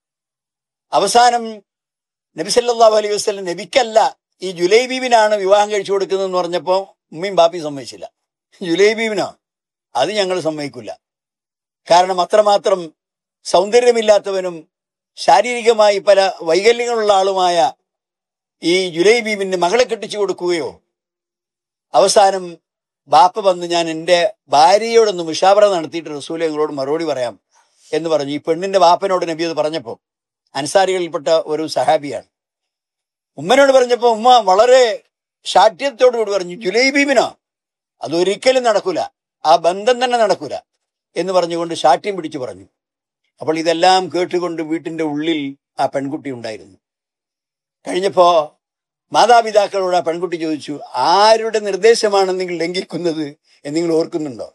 അവസാനം നബി സല്ലല്ലാഹു അലൈഹി വസല്ലം നബിക്കല്ല ഈ ജുലൈബീബിനാണ് വിവാഹം കഴിച്ചു കൊടുക്കുന്നതെന്ന് പറഞ്ഞപ്പോൾ ഉമ്മയും ബാപ്പിയും സമ്മതിച്ചില്ല ജുലൈബീബിനോ അത് ഞങ്ങൾ സമ്മതിക്കില്ല കാരണം അത്രമാത്രം സൗന്ദര്യമില്ലാത്തവനും ശാരീരികമായി പല വൈകല്യങ്ങളുള്ള ആളുമായ ഈ ജുലൈബീബിന് മകളെ കെട്ടിച്ചു കൊടുക്കുകയോ അവസാനം ബാപ്പ വന്ന് ഞാൻ എൻ്റെ ഭാര്യയോടൊന്ന് മുഷാവറ നടത്തിയിട്ട് റസൂലെ ഞങ്ങളോട് മറുപടി പറയാം എന്ന് പറഞ്ഞു ഈ പെണ്ണിന്റെ ബാപ്പനോട് നബി അത് പറഞ്ഞപ്പോൾ അൻസാരികളിൽപ്പെട്ട ഒരു സഹാബിയാണ് ഉമ്മനോട് പറഞ്ഞപ്പോൾ ഉമ്മ വളരെ ശാഠ്യത്തോടുകൂടി പറഞ്ഞു ജുലൈബീബിനോ അതൊരിക്കലും നടക്കൂല ആ ബന്ധം തന്നെ നടക്കൂല എന്ന് പറഞ്ഞുകൊണ്ട് ശാഠ്യം പിടിച്ചു പറഞ്ഞു അപ്പോൾ ഇതെല്ലാം കേട്ടുകൊണ്ട് വീട്ടിന്റെ ഉള്ളിൽ ആ പെൺകുട്ടി ഉണ്ടായിരുന്നു കഴിഞ്ഞപ്പോ മാതാപിതാക്കളോട് ആ പെൺകുട്ടി ചോദിച്ചു ആരുടെ നിർദ്ദേശമാണ് നിങ്ങൾ ലംഘിക്കുന്നത് എന്ന് നിങ്ങൾ ഓർക്കുന്നുണ്ടോ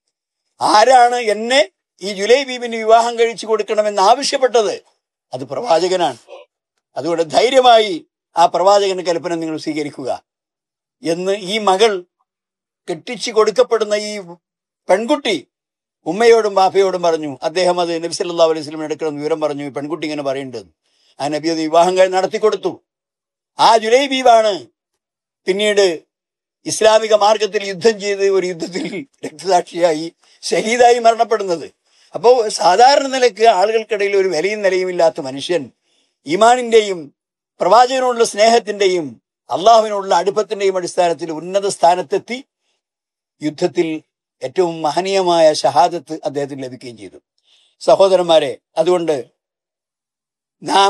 ആരാണ് എന്നെ ഈ ജുലൈ ബീബിന് വിവാഹം കഴിച്ചു കൊടുക്കണമെന്ന് ആവശ്യപ്പെട്ടത് അത് പ്രവാചകനാണ് അതുകൊണ്ട് ധൈര്യമായി ആ പ്രവാചകന്റെ കൽപ്പന നിങ്ങൾ സ്വീകരിക്കുക എന്ന് ഈ മകൾ കെട്ടിച്ചു കൊടുക്കപ്പെടുന്ന ഈ പെൺകുട്ടി ഉമ്മയോടും ബാപ്പയോടും പറഞ്ഞു അദ്ദേഹം അത് നബി സല്ലല്ലാഹു അലൈഹി വസല്ലം എടുക്കണം വിവരം പറഞ്ഞു ഈ പെൺകുട്ടി ഇങ്ങനെ പറയേണ്ടത് ആ നബി അത് വിവാഹം കഴിഞ്ഞ് നടത്തി കൊടുത്തു ആ ജുലൈബീബാണ് പിന്നീട് ഇസ്ലാമിക മാർഗത്തിൽ യുദ്ധം ചെയ്ത് ഒരു യുദ്ധത്തിൽ രക്തസാക്ഷിയായി ഷഹീദായി മരണപ്പെടുന്നത് അപ്പോൾ സാധാരണ നിലക്ക് ആളുകൾക്കിടയിൽ ഒരു വിലയും നിലയും ഇല്ലാത്ത മനുഷ്യൻ ഈമാനിന്റെയും പ്രവാചകനോടുള്ള സ്നേഹത്തിന്റെയും അള്ളാഹുവിനോടുള്ള അടുപ്പത്തിന്റെയും അടിസ്ഥാനത്തിൽ ഉന്നത സ്ഥാനത്തെത്തി യുദ്ധത്തിൽ ഏറ്റവും മഹനീയമായ ഷഹാദത്ത് അദ്ദേഹത്തിന് ലഭിക്കുകയും ചെയ്തു സഹോദരന്മാരെ അതുകൊണ്ട് നാം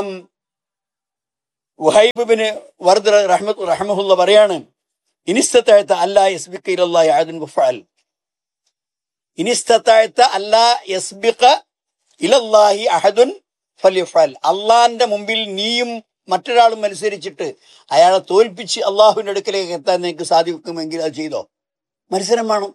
വഹൈബിന് വർദ്ദ റഹ്മത്ത് റഹ്മഹുല്ല പറയാണ് ഇനിസ്തത്താഴത്ത അല്ലാ യസ്ബിക്ക ഇലല്ലാഹി അഹദുൻ ഫഅൽ ഇനിസ്തത്താഴത്ത അല്ലാ യസ്ബിക്ക ഇലല്ലാഹി അഹദുൻ ഫലിഫൽ അള്ളാന്റെ മുമ്പിൽ നീയും മറ്റൊരാളും മത്സരിച്ചിട്ട് അയാളെ തോൽപ്പിച്ച് അള്ളാഹുവിന്റെ അടുക്കലേക്ക് എത്താൻ നിനക്ക് സാധിക്കുമെങ്കിൽ അത് ചെയ്തോ മത്സരം വേണം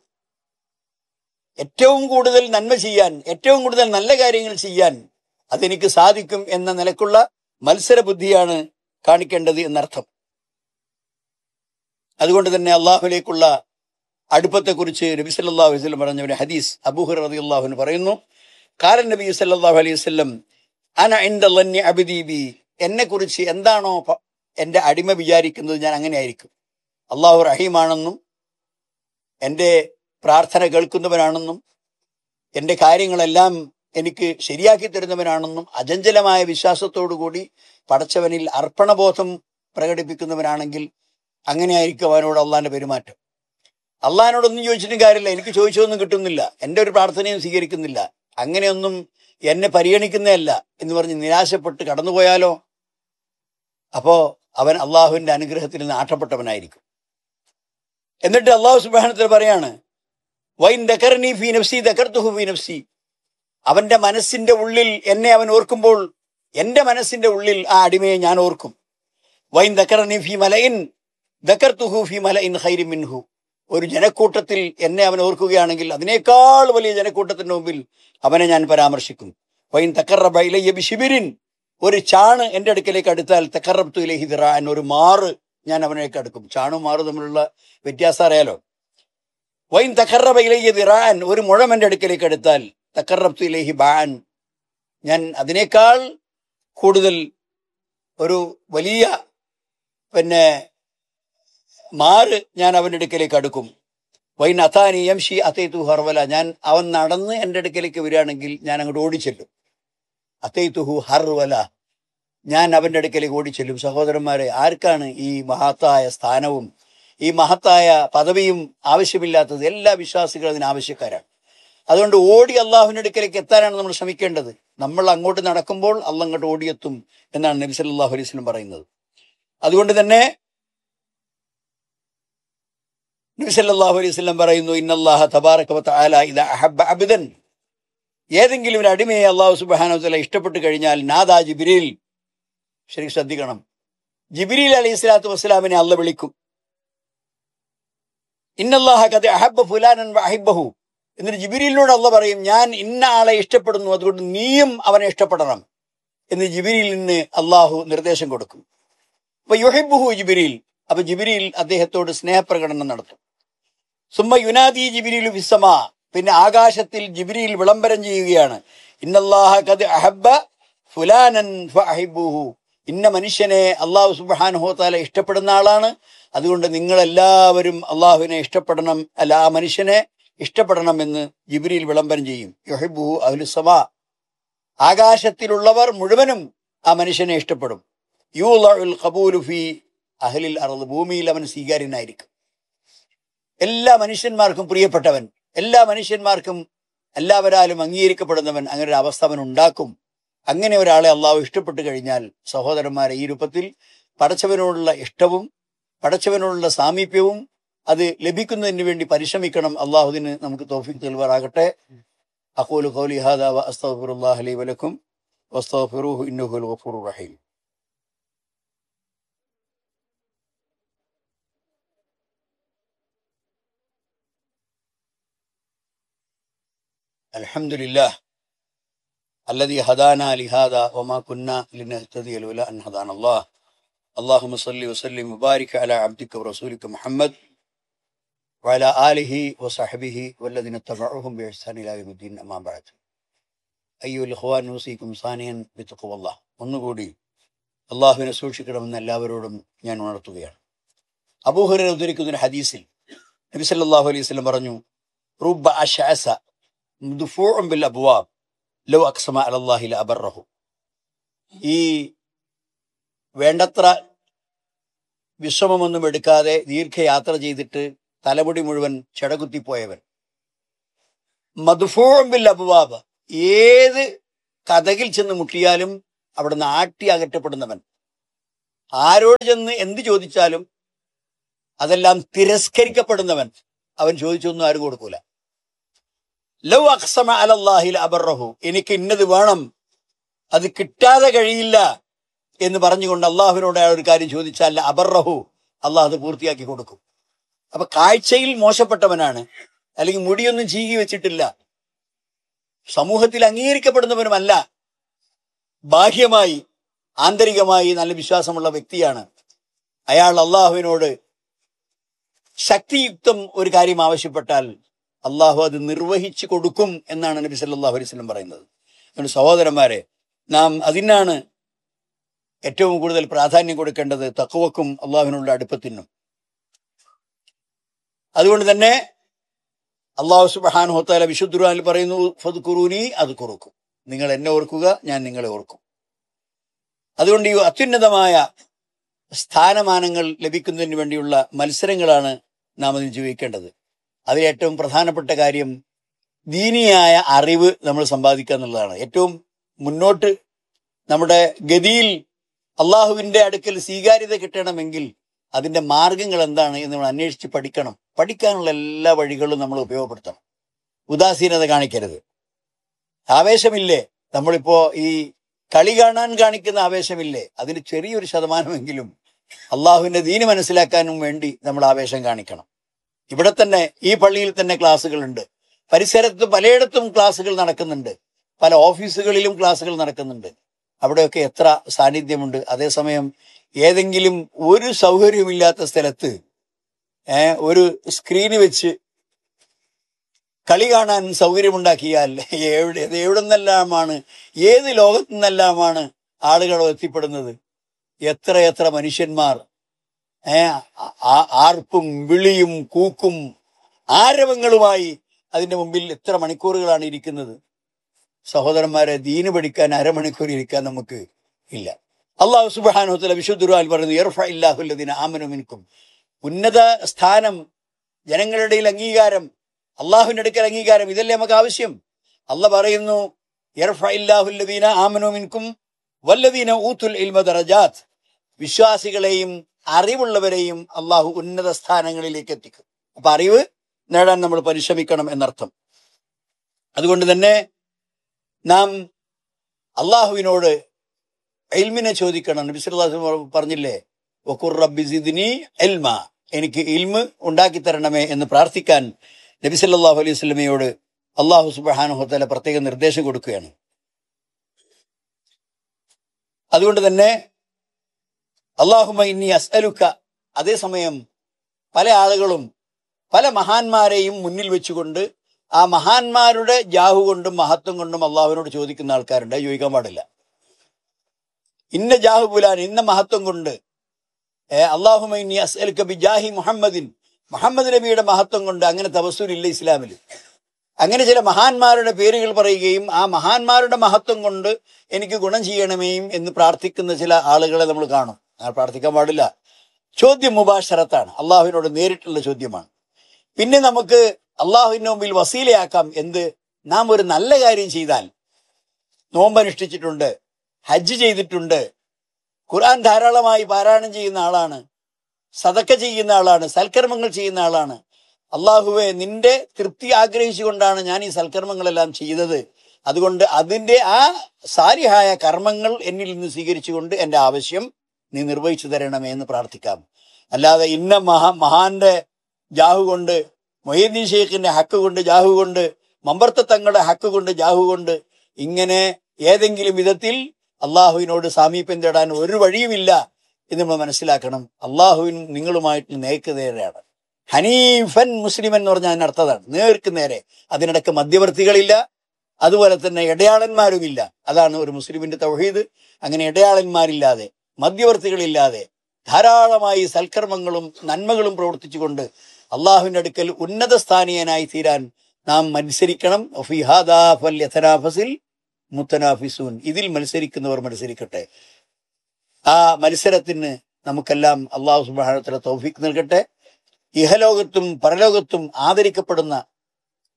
ഏറ്റവും കൂടുതൽ നന്മ ചെയ്യാൻ ഏറ്റവും കൂടുതൽ നല്ല കാര്യങ്ങൾ ചെയ്യാൻ അതെനിക്ക് സാധിക്കും എന്ന നിലക്കുള്ള മത്സര ബുദ്ധിയാണ് കാണിക്കേണ്ടത് എന്നർത്ഥം അതുകൊണ്ട് തന്നെ അള്ളാഹുലേക്കുള്ള അടുപ്പത്തെക്കുറിച്ച് നബി സല്ലല്ലാഹു അലൈഹി വസല്ലം പറഞ്ഞ ഒരു ഹദീസ് അബൂഹുർ റളിയല്ലാഹു പറയുന്നു കാലൻ നബി സല്ലല്ലാഹു അലൈഹി വസല്ലം അന ഇൻദ ലന്നി അബ്ദി ബി എന്നെ കുറിച്ച് എന്താണോ പ- എൻ്റെ അടിമ വിചാരിക്കുന്നത് ഞാൻ അങ്ങനെ ആയിരിക്കും അള്ളാഹു റഹീമാണെന്നും എൻ്റെ പ്രാർത്ഥന കേൾക്കുന്നവനാണെന്നും എൻ്റെ കാര്യങ്ങളെല്ലാം എനിക്ക് ശരിയാക്കി തരുന്നവനാണെന്നും അചഞ്ചലമായ വിശ്വാസത്തോടു കൂടി പടച്ചവനിൽ അർപ്പണബോധം പ്രകടിപ്പിക്കുന്നവനാണെങ്കിൽ അങ്ങനെയായിരിക്കും അവനോട് അള്ളാന്റെ പെരുമാറ്റം അള്ളഹാനോടൊന്നും ചോദിച്ചിട്ടും കാര്യമില്ല എനിക്ക് ചോദിച്ചതൊന്നും കിട്ടുന്നില്ല എൻ്റെ ഒരു പ്രാർത്ഥനയും സ്വീകരിക്കുന്നില്ല അങ്ങനെയൊന്നും എന്നെ പരിഗണിക്കുന്നതല്ല എന്ന് പറഞ്ഞ് നിരാശപ്പെട്ട് കടന്നുപോയാലോ അപ്പോ അവൻ അള്ളാഹുവിന്റെ അനുഗ്രഹത്തിൽ നിന്ന് ആട്ടപ്പെട്ടവനായിരിക്കും എന്നിട്ട് അള്ളാഹു സുബാനത്തിൽ പറയാണ് വൈൻ ദക്കർനി ഫി നഫ്സി ദക്കർത്തുഹു ഫി നഫ്സി അവന്റെ മനസ്സിന്റെ ഉള്ളിൽ എന്നെ അവൻ ഓർക്കുമ്പോൾ എന്റെ മനസ്സിന്റെ ഉള്ളിൽ ആ അടിമയെ ഞാൻ ഓർക്കും വൈൻ ദക്കർനി ഫി മലയിൻ ദക്കർത്തുഹു ഫി മലയിൻ ഖൈരി മിൻഹു ഒരു ജനക്കൂട്ടത്തിൽ എന്നെ അവൻ ഓർക്കുകയാണെങ്കിൽ അതിനേക്കാൾ വലിയ ജനക്കൂട്ടത്തിന്റെ മുമ്പിൽ അവനെ ഞാൻ പരാമർശിക്കും വൈൻ തക്കറബ ഇലയ്യ ബിഷിബിരിൻ ഒരു ചാണ് എന്റെ അടുക്കലേക്ക് അടുത്താൽ തക്കറബ്തു ഇലഹി ദിറാൻ ഒരു മാറ് ഞാൻ അവനേക്ക് അടുക്കും ചാണും മാറും തമ്മിലുള്ള വ്യത്യാസം അറിയാലോ വൈൻ തക്കറബ ഇലയ്യ ദിറാൻ ഒരു മുഴം എന്റെ അടുക്കലേക്ക് അടുത്താൽ തക്കറബ്തു ഇലഹി ബാൻ ഞാൻ അതിനേക്കാൾ കൂടുതൽ ഒരു വലിയ പിന്നെ മാറ് ഞാൻ അവന്റെ അടുക്കലേക്ക് അടുക്കും വൈൻ അഥാനി യംഷി അത്തൈത്തു ഹർവല ഞാൻ അവൻ നടന്ന് എൻ്റെ അടുക്കലേക്ക് വരികയാണെങ്കിൽ ഞാൻ അങ്ങോട്ട് ഓടിച്ചെല്ലും അത്തൈത്തുഹു ഹർവല ഞാൻ അവന്റെ അടുക്കലേക്ക് ഓടിച്ചെല്ലും സഹോദരന്മാരെ ആർക്കാണ് ഈ മഹത്തായ സ്ഥാനവും ഈ മഹത്തായ പദവിയും ആവശ്യമില്ലാത്തത് എല്ലാ വിശ്വാസികളും അതിന് ആവശ്യക്കാരാണ് അതുകൊണ്ട് ഓടി അള്ളാഹുവിന്റെ അടുക്കലേക്ക് എത്താനാണ് നമ്മൾ ശ്രമിക്കേണ്ടത് നമ്മൾ അങ്ങോട്ട് നടക്കുമ്പോൾ അള്ളാഹ് അങ്ങോട്ട് ഓടിയെത്തും എന്നാണ് നബി സല്ലല്ലാഹു അലൈഹി വസല്ലം പറയുന്നത് അതുകൊണ്ട് തന്നെ നബി സല്ലല്ലാഹു അലൈഹി വസല്ലം പറയുന്നു ഇന്നല്ലാഹ തബാറക വ തആല ഇദാ അഹബ്ബ അബ്ദൻ ഏതെങ്കിലും ഒരു അടിമയെ അള്ളാഹു സുബ്ഹാനഹു വ തആല ഇഷ്ടപ്പെട്ട് കഴിഞ്ഞാൽ നാദാ ജിബ്രീൽ ശരി ശ്രദ്ധിക്കണം ജിബ്രീൽ അലൈഹി സ്വലാത്തു വസ്സലാമിനെ അള്ള വിളിക്കും ഇന്നല്ലാഹ കത് അഹബ്ബ ഫുലാനൻ വ അഹിബ്ബഹു എന്നിട്ട് ജിബിരിലിനോട് അള്ള പറയും ഞാൻ ഇന്ന ആളെ ഇഷ്ടപ്പെടുന്നു അതുകൊണ്ട് നീയും അവനെ ഇഷ്ടപ്പെടണം എന്ന് ജിബിരിലിന് അള്ളാഹു നിർദ്ദേശം കൊടുക്കും അപ്പൊ യുഹിബുഹു ജിബിരിൽ അപ്പൊ ജിബിരിൽ അദ്ദേഹത്തോട് സ്നേഹപ്രകടനം നടത്തും സുമ്മ യുനാദി ജിബിരിൽ വിസമ പിന്നെ ആകാശത്തിൽ ജിബിരിൽ വിളംബരം ചെയ്യുകയാണ് ഇന്നല്ലാഹ കത് അഹബ്ബ ഫുലാനൻ ഫഅഹിബ്ബുഹു ഇന്ന മനുഷ്യനെ അള്ളാഹു സുബ്ഹാനഹു തആല ഇഷ്ടപ്പെടുന്ന ആളാണ് അതുകൊണ്ട് നിങ്ങൾ എല്ലാവരും അള്ളാഹുവിനെ ഇഷ്ടപ്പെടണം അല്ല ആ മനുഷ്യനെ ഇഷ്ടപ്പെടണം എന്ന് ജിബ്രീൽ വിളംബരം ചെയ്യും യൊഹിബുഹു അഹ്ലുസമാ ആകാശത്തിലുള്ളവർ മുഴുവനും ആ മനുഷ്യനെ ഇഷ്ടപ്പെടും യൂൽ ഖബൂലു ഫി അഹ്ലിൽ അറുത് ഭൂമിയിൽ അവൻ സ്വീകാര്യനായിരിക്കും എല്ലാ മനുഷ്യന്മാർക്കും പ്രിയപ്പെട്ടവൻ എല്ലാ മനുഷ്യന്മാർക്കും എല്ലാവരാലും അംഗീകരിക്കപ്പെടുന്നവൻ അങ്ങനെ ഒരു അവസ്ഥ അവൻ ഉണ്ടാക്കും അങ്ങനെ ഒരാളെ അള്ളാഹു ഇഷ്ടപ്പെട്ടു കഴിഞ്ഞാൽ സഹോദരന്മാരെ ഈ രൂപത്തിൽ പടച്ചവനോടുള്ള ഇഷ്ടവും പടച്ചവനോടുള്ള സാമീപ്യവും അത് ലഭിക്കുന്നതിന് വേണ്ടി പരിശ്രമിക്കണം അള്ളാഹുദിന് നമുക്ക് തോഫിക് നൽവാറാകട്ടെ അഖൂലു ഖൗലി ഹാദാ വ അസ്തഗ്ഫിറുല്ലാഹ ലി വലക്കും വസ്തഗ്ഫിറൂഹു ഇന്നഹുൽ ഗഫൂറുർ റഹീം الحمد لله الذي هدانا لهذا وما كنا لنهتدي لولا أن هدانا الله اللهم صل وسلم وبارك على عبدك ورسولك محمد وعلى آله وصحبه والذين اتبعوهم بإحسان إلى يوم الدين أما بعد أيها الإخوان نوصيكم ثانيا بتقوى الله ഒന്നുകൂടി അള്ളാഹുവിനെ സൂക്ഷിക്കണമെന്ന് എല്ലാവരോടും ഞാൻ ഉണർത്തുകയാണ് അബൂഹുരെ ഉദ്ധരിക്കുന്ന ഒരു ഹദീസിൽ നബി സല്ലല്ലാഹു അലൈഹി വസല്ലം പറഞ്ഞു റുബ്ബ അശഅസ മുദ്ഫൂഉൻ ബിൽ അബ്വാബ് ലൗ അഖ്സമ അലല്ലാഹി ലഅബറഹു ഈ വേണ്ടത്ര വിശ്രമമൊന്നും എടുക്കാതെ ദീർഘയാത്ര ചെയ്തിട്ട് തലമുടി മുഴുവൻ ചെടകുത്തിപ്പോയവൻ മധുഫൂഴമ്പിൽ അബുവാബ് ഏത് കഥകിൽ ചെന്ന് മുട്ടിയാലും അവിടുന്ന് ആട്ടി അകറ്റപ്പെടുന്നവൻ ആരോട് ചെന്ന് എന്ത് ചോദിച്ചാലും അതെല്ലാം തിരസ്കരിക്കപ്പെടുന്നവൻ അവൻ ചോദിച്ചൊന്നും ആരും കൊടുക്കൂല ലൗ അക്സമ അലല്ലാഹിൽ അബറഹു എനിക്ക് ഇന്നത് വേണം അത് കിട്ടാതെ കഴിയില്ല എന്ന് പറഞ്ഞുകൊണ്ട് അള്ളാഹുവിനോട് അയാൾ ഒരു കാര്യം ചോദിച്ചാൽ അബറഹു അള്ളാഹ് അത് പൂർത്തിയാക്കി കൊടുക്കും അപ്പൊ കാഴ്ചയിൽ മോശപ്പെട്ടവനാണ് അല്ലെങ്കിൽ മുടിയൊന്നും ചീകി വെച്ചിട്ടില്ല സമൂഹത്തിൽ അംഗീകരിക്കപ്പെടുന്നവനുമല്ല ബാഹ്യമായി ആന്തരികമായി നല്ല വിശ്വാസമുള്ള വ്യക്തിയാണ് അയാൾ അള്ളാഹുവിനോട് ശക്തിയുക്തം ഒരു കാര്യം ആവശ്യപ്പെട്ടാൽ അള്ളാഹു അത് നിർവഹിച്ചു കൊടുക്കും എന്നാണ് നബി സല്ലല്ലാഹു അലൈഹി വസല്ലം പറയുന്നത് അതുകൊണ്ട് സഹോദരന്മാരെ നാം അതിനാണ് ഏറ്റവും കൂടുതൽ പ്രാധാന്യം കൊടുക്കേണ്ടത് തക്കുവക്കും അള്ളാഹുവിനുള്ള അടുപ്പത്തിനും അതുകൊണ്ട് തന്നെ അള്ളാഹു സുബാനുഹത്താല വിശുദ്ധുറാനിൽ പറയുന്നു ഫതുക്കുറൂനി അത് കുറുക്കും നിങ്ങൾ എന്നെ ഓർക്കുക ഞാൻ നിങ്ങളെ ഓർക്കും അതുകൊണ്ട് ഈ അത്യുന്നതമായ സ്ഥാനമാനങ്ങൾ ലഭിക്കുന്നതിന് വേണ്ടിയുള്ള മത്സരങ്ങളാണ് നാം അതിന് ജീവിക്കേണ്ടത് അതിൽ ഏറ്റവും പ്രധാനപ്പെട്ട കാര്യം ദീനിയായ അറിവ് നമ്മൾ സമ്പാദിക്കുക എന്നുള്ളതാണ് ഏറ്റവും മുന്നോട്ട് നമ്മുടെ ഗതിയിൽ അള്ളാഹുവിന്റെ അടുക്കൽ സ്വീകാര്യത കിട്ടണമെങ്കിൽ അതിന്റെ മാർഗങ്ങൾ എന്താണ് എന്ന് നമ്മൾ അന്വേഷിച്ച് പഠിക്കണം പഠിക്കാനുള്ള എല്ലാ വഴികളും നമ്മൾ ഉപയോഗപ്പെടുത്തണം ഉദാസീനത കാണിക്കരുത് ആവേശമില്ലേ നമ്മളിപ്പോ ഈ കളി കാണാൻ കാണിക്കുന്ന ആവേശമില്ലേ അതിന് ചെറിയൊരു ശതമാനമെങ്കിലും അള്ളാഹുവിന്റെ ദീന് മനസ്സിലാക്കാനും വേണ്ടി നമ്മൾ ആവേശം കാണിക്കണം ഇവിടെ തന്നെ ഈ പള്ളിയിൽ തന്നെ ക്ലാസ്സുകളുണ്ട് പരിസരത്ത് പലയിടത്തും ക്ലാസ്സുകൾ നടക്കുന്നുണ്ട് പല ഓഫീസുകളിലും ക്ലാസ്സുകൾ നടക്കുന്നുണ്ട് അവിടെയൊക്കെ എത്ര സാന്നിധ്യമുണ്ട് അതേസമയം ഏതെങ്കിലും ഒരു സൗകര്യമില്ലാത്ത സ്ഥലത്ത് ഏഹ് ഒരു സ്ക്രീന് വെച്ച് കളി കാണാൻ സൗകര്യമുണ്ടാക്കിയാൽ എവിടെ അത് എവിടെ നിന്നെല്ലാമാണ് ഏത് ലോകത്തു നിന്നെല്ലാമാണ് ആളുകൾ എത്തിപ്പെടുന്നത് എത്ര എത്ര മനുഷ്യന്മാർ ഏ ആ- ആർപ്പും വിളിയും കൂക്കും ആരവങ്ങളുമായി അതിന്റെ മുമ്പിൽ എത്ര മണിക്കൂറുകളാണ് ഇരിക്കുന്നത് സഹോദരന്മാരെ ദീന് പഠിക്കാൻ അരമണിക്കൂർ ഇരിക്കാൻ നമുക്ക് ഇല്ല അള്ളാഹു സുബാനുത്തല വിശുദ്ധുറാൽ പറയുന്നു "യർഫ ഇല്ലാഹുല്ലദീന ആമനു മിൻകും ഉന്നത സ്ഥാനം ജനങ്ങളുടെ ഇടയിൽ അംഗീകാരം അള്ളാഹുവിന്റെ അടുക്കൽ അംഗീകാരം ഇതല്ലേ നമുക്ക് ആവശ്യം അല്ല പറയുന്നു "യർഫ ഇല്ലാഹുല്ലദീന ആമനു മിൻകും വല്ലദീന ഊത്തുൽ ഇൽമ ദറജാത്ത് വിശ്വാസികളെയും അറിവുള്ളവരെയും അള്ളാഹു ഉന്നത സ്ഥാനങ്ങളിലേക്ക് എത്തിക്കും അപ്പൊ അറിവ് നേടാൻ നമ്മൾ പരിശ്രമിക്കണം എന്നർത്ഥം അതുകൊണ്ട് തന്നെ നാം അള്ളാഹുവിനോട് ഇൽമിനെ ചോദിക്കണം നബി സല്ലല്ലാഹു അലൈഹി വസല്ലം പറഞ്ഞില്ലേ വഖുർ റബ്ബി സിദ്നി ഇൽമ എനിക്ക് ഇൽമ് ഉണ്ടാക്കി തരണമേ എന്ന് പ്രാർത്ഥിക്കാൻ നബി സല്ലല്ലാഹു അലൈഹി വസല്ലമയോട് അള്ളാഹു സുബ്ഹാനഹു വതആല പ്രത്യേക നിർദ്ദേശം കൊടുക്കുകയാണ് അതുകൊണ്ട് തന്നെ അള്ളാഹുമ ഇന്നി അസ്അലുക്ക അതേസമയം പല ആളുകളും പല മഹാന്മാരെയും മുന്നിൽ വെച്ചുകൊണ്ട് ആ മഹാന്മാരുടെ ജാഹു കൊണ്ടും മഹത്വം കൊണ്ടും അള്ളാഹുവിനോട് ചോദിക്കുന്ന ആൾക്കാരുണ്ട് അത് ചോദിക്കാൻ പാടില്ല ഇന്ന ജാഹു പുലാൻ ഇന്ന മഹത്വം കൊണ്ട് അള്ളാഹുമ ഇന്നി അസ്അലുക്ക ബി ജാഹി മുഹമ്മദിൻ മുഹമ്മദ് നബിയുടെ മഹത്വം കൊണ്ട് അങ്ങനെ തപസ്സൂരില്ല ഇസ്ലാമിൽ അങ്ങനെ ചില മഹാന്മാരുടെ പേരുകൾ പറയുകയും ആ മഹാന്മാരുടെ മഹത്വം കൊണ്ട് എനിക്ക് ഗുണം ചെയ്യണമേയും എന്ന് പ്രാർത്ഥിക്കുന്ന ചില ആളുകളെ നമ്മൾ കാണും അങ്ങനെ പ്രാർത്ഥിക്കാൻ പാടില്ല ചോദ്യം മുബാഷറത്താണ് അള്ളാഹുവിനോട് നേരിട്ടുള്ള ചോദ്യമാണ് പിന്നെ നമുക്ക് അള്ളാഹുവിന്റെ മുമ്പിൽ വസീലയാക്കാം എന്ത് നാം ഒരു നല്ല കാര്യം ചെയ്താൽ നോമ്പനുഷ്ഠിച്ചിട്ടുണ്ട് ഹജ്ജ് ചെയ്തിട്ടുണ്ട് ഖുർആൻ ധാരാളമായി പാരായണം ചെയ്യുന്ന ആളാണ് സതക്ക ചെയ്യുന്ന ആളാണ് സൽക്കർമ്മങ്ങൾ ചെയ്യുന്ന ആളാണ് അള്ളാഹുവെ നിന്റെ തൃപ്തി ആഗ്രഹിച്ചുകൊണ്ടാണ് ഞാൻ ഈ സൽക്കർമ്മങ്ങളെല്ലാം ചെയ്തത് അതുകൊണ്ട് അതിന്റെ ആ സാരിഹായ കർമ്മങ്ങൾ എന്നിൽ നിന്ന് സ്വീകരിച്ചുകൊണ്ട് എൻ്റെ ആവശ്യം നീ നിർവഹിച്ചു തരണമേ എന്ന് പ്രാർത്ഥിക്കാം അല്ലാതെ ഇന്ന മഹാ മഹാന്റെ ജാഹു കൊണ്ട് മൊഹീദ്ദീൻ ഷെയ്ഖിന്റെ ഹക്ക് കൊണ്ട് ജാഹു കൊണ്ട് മമ്പർത്ത തങ്ങളുടെ ഹക്ക് കൊണ്ട് ജാഹു കൊണ്ട് ഇങ്ങനെ ഏതെങ്കിലും വിധത്തിൽ അള്ളാഹുവിനോട് സാമീപ്യം തേടാൻ ഒരു വഴിയുമില്ല എന്ന് നമ്മൾ മനസ്സിലാക്കണം അള്ളാഹുവിനും നിങ്ങളുമായിട്ട് നേർക്ക് നേരെയാണ് ഹനീഫൻ മുസ്ലിം എന്ന് പറഞ്ഞാൽ അതിന് അർത്ഥതാണ് നേർക്ക് നേരെ അതിനിടക്ക് മധ്യവർത്തികളില്ല അതുപോലെ തന്നെ ഇടയാളന്മാരുമില്ല അതാണ് ഒരു മുസ്ലിമിന്റെ തൗഹീദ് അങ്ങനെ ഇടയാളന്മാരില്ലാതെ മധ്യവർത്തികളില്ലാതെ ധാരാളമായി സൽക്കർമ്മങ്ങളും നന്മകളും പ്രവർത്തിച്ചുകൊണ്ട് അള്ളാഹുവിന്റെ അടുക്കൽ ഉന്നത സ്ഥാനീയനായി തീരാൻ നാം മത്സരിക്കണം ഫിഹാദാ ഫല്യതനാഫസിൽ മുത്തനാഫിസൂൻ ഇതിൽ മത്സരിക്കുന്നവർ മത്സരിക്കട്ടെ ആ മത്സരത്തിന് നമുക്കെല്ലാം അള്ളാഹു സുബാനത്തിലെ തൗഫീഖ് നൽകട്ടെ ഇഹലോകത്തും പരലോകത്തും ആദരിക്കപ്പെടുന്ന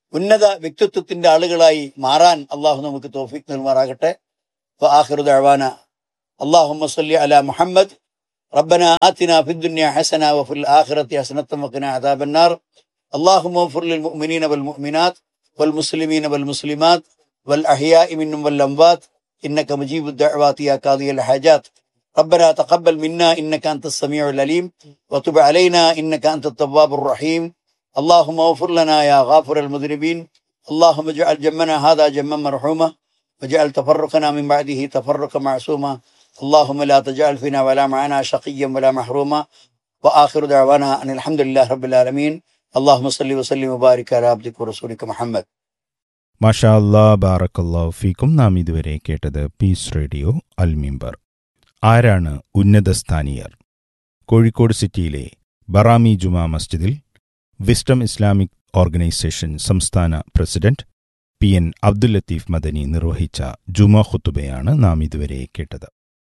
ഉന്നത വ്യക്തിത്വത്തിന്റെ ആളുകളായി മാറാൻ അള്ളാഹു നമുക്ക് തോഫിക് നൽകുമാറാകട്ടെ ആഖിറു ദഅവാന اللهم صل على محمد ربنا آتنا في الدنيا حسنة وفي الآخرة حسنة وقنا عذاب النار اللهم اغفر للمؤمنين والمؤمنات والمسلمين والمسلمات والأحياء منهم والأموات إنك مجيب الدعوات يا قاضي الحاجات ربنا تقبل منا إنك أنت السميع العليم وتب علينا إنك أنت التواب الرحيم اللهم اغفر لنا يا غافر المذنبين اللهم اجعل جمنا هذا جما مرحوما واجعل تفرقنا من بعده تفرقا معصوما اللهم لا تجعل فينا ولا معنا شقيا ولا محروما وآخر دعوانا أن الحمد لله رب العالمين اللهم صل وسلم وبارك على عبدك ورسولك محمد മാഷാ അല്ലാ ബാറക്കല്ലാഹു ഫീക്കും നാം ഇതുവരെ കേട്ടത് പീസ് റേഡിയോ അൽമിമ്പർ ആരാണ് ഉന്നത സ്ഥാനീയർ കോഴിക്കോട് സിറ്റിയിലെ ബറാമി ജുമാ മസ്ജിദിൽ വിസ്ഡം ഇസ്ലാമിക് ഓർഗനൈസേഷൻ സംസ്ഥാന president P N Abdul Latheef Madani നിർവഹിച്ച ജുമാ ഖുത്തുബയാണ് നാം ഇതുവരെ കേട്ടത്